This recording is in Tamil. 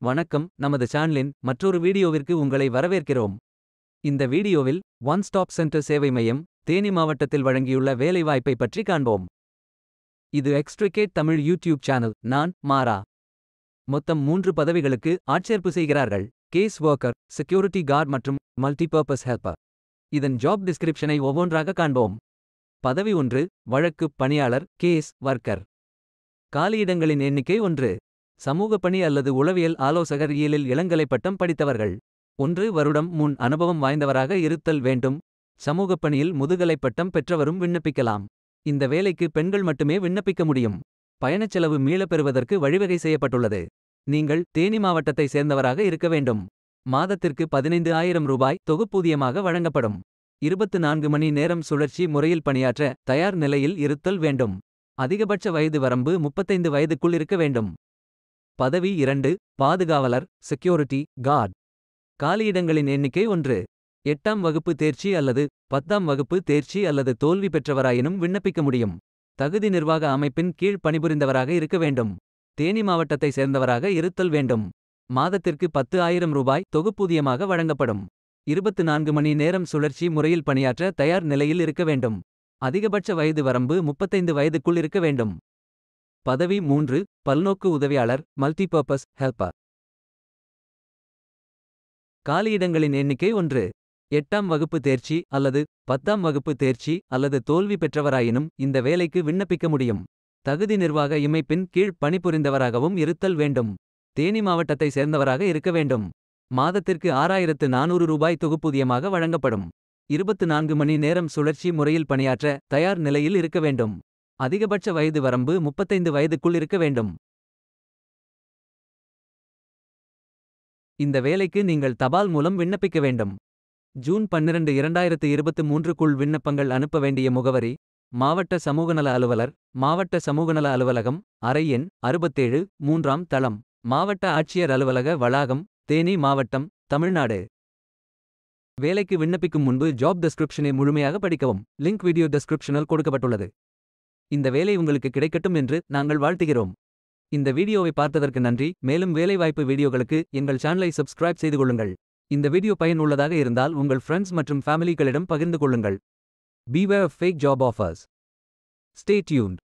வணக்கம் நமது சேனலின் மற்றொரு வீடியோவிற்கு உங்களை வரவேற்கிறோம் இந்த வீடியோவில் ஒன் ஸ்டாப் சென்டர் சேவை மையம் தேனி மாவட்டத்தில் வழங்கியுள்ள வேலைவாய்ப்பை பற்றி காண்போம் இது எக்ஸ்ட்ரிகேட் தமிழ் யூடியூப் சேனல் நான் மாரா மொத்தம் மூன்று பதவிகளுக்கு ஆட்சேர்ப்பு செய்கிறார்கள் கேஸ் ஒர்க்கர் செக்யூரிட்டி கார்டு மற்றும் மல்டிபர்பஸ் ஹெல்ப்பர் இதன் ஜாப் டிஸ்கிரிப்ஷனை ஒவ்வொன்றாக காண்போம் பதவி ஒன்று வழக்கு பணியாளர் கேஸ் வர்க்கர் காலியிடங்களின் எண்ணிக்கை ஒன்று சமூக பணி அல்லது உளவியல் ஆலோசகர் இயலில் இளங்கலை பட்டம் படித்தவர்கள் ஒன்று வருடம் முன் அனுபவம் வாய்ந்தவராக இருத்தல் வேண்டும் சமூகப் பணியில் முதுகலை பட்டம் பெற்றவரும் விண்ணப்பிக்கலாம் இந்த வேலைக்கு பெண்கள் மட்டுமே விண்ணப்பிக்க முடியும் பயணச் செலவு மீளப் பெறுவதற்கு வழிவகை செய்யப்பட்டுள்ளது நீங்கள் தேனி மாவட்டத்தை சேர்ந்தவராக இருக்க வேண்டும் மாதத்திற்கு பதினைந்து ஆயிரம் ரூபாய் தொகுப்பூதியமாக வழங்கப்படும் இருபத்து நான்கு மணி நேரம் சுழற்சி முறையில் பணியாற்ற தயார் நிலையில் இருத்தல் வேண்டும் அதிகபட்ச வயது வரம்பு முப்பத்தைந்து வயதுக்குள் இருக்க வேண்டும் பதவி இரண்டு பாதுகாவலர் செக்யூரிட்டி கார்ட் காலியிடங்களின் எண்ணிக்கை ஒன்று எட்டாம் வகுப்பு தேர்ச்சி அல்லது பத்தாம் வகுப்பு தேர்ச்சி அல்லது தோல்வி பெற்றவராயினும் விண்ணப்பிக்க முடியும் தகுதி நிர்வாக அமைப்பின் கீழ் பணிபுரிந்தவராக இருக்க வேண்டும் தேனி மாவட்டத்தை சேர்ந்தவராக இருத்தல் வேண்டும் மாதத்திற்கு பத்து ஆயிரம் ரூபாய் தொகுப்பூதியமாக வழங்கப்படும் இருபத்து நான்கு மணி நேரம் சுழற்சி முறையில் பணியாற்ற தயார் நிலையில் இருக்க வேண்டும் அதிகபட்ச வயது வரம்பு முப்பத்தைந்து வயதுக்குள் இருக்க வேண்டும் பதவி மூன்று பல்நோக்கு உதவியாளர் மல்டிபர்பஸ் ஹெல்ப்பர் காலியிடங்களின் எண்ணிக்கை ஒன்று எட்டாம் வகுப்பு தேர்ச்சி அல்லது பத்தாம் வகுப்பு தேர்ச்சி அல்லது தோல்வி பெற்றவராயினும் இந்த வேலைக்கு விண்ணப்பிக்க முடியும் தகுதி நிர்வாக இமைப்பின் கீழ் பணிபுரிந்தவராகவும் இருத்தல் வேண்டும் தேனி மாவட்டத்தை சேர்ந்தவராக இருக்க வேண்டும் மாதத்திற்கு ஆறாயிரத்து நானூறு ரூபாய் தொகுப்பூதியமாக வழங்கப்படும் இருபத்து நான்கு மணி நேரம் சுழற்சி முறையில் பணியாற்ற தயார் நிலையில் இருக்க வேண்டும் அதிகபட்ச வயது வரம்பு முப்பத்தைந்து வயதுக்குள் இருக்க வேண்டும் இந்த வேலைக்கு நீங்கள் தபால் மூலம் விண்ணப்பிக்க வேண்டும் ஜூன் பன்னிரண்டு இரண்டாயிரத்து இருபத்து மூன்றுக்குள் விண்ணப்பங்கள் அனுப்ப வேண்டிய முகவரி மாவட்ட சமூகநல அலுவலர் மாவட்ட சமூகநல அலுவலகம் அறை எண் அறுபத்தேழு மூன்றாம் தளம் மாவட்ட ஆட்சியர் அலுவலக வளாகம் தேனி மாவட்டம் தமிழ்நாடு வேலைக்கு விண்ணப்பிக்கும் முன்பு ஜாப் டெஸ்கிரிப்ஷனை முழுமையாக படிக்கவும் லிங்க் வீடியோ டெஸ்கிரிப்ஷனில் கொடுக்கப்பட்டுள்ளது இந்த வேலை உங்களுக்கு கிடைக்கட்டும் என்று நாங்கள் வாழ்த்துகிறோம் இந்த வீடியோவை பார்த்ததற்கு நன்றி மேலும் வேலைவாய்ப்பு வீடியோகளுக்கு எங்கள் சேனலை சப்ஸ்கிரைப் செய்து கொள்ளுங்கள் இந்த வீடியோ பயனுள்ளதாக இருந்தால் உங்கள் ஃப்ரெண்ட்ஸ் மற்றும் ஃபேமிலிகளிடம் பகிர்ந்து கொள்ளுங்கள் beware fake job offers stay tuned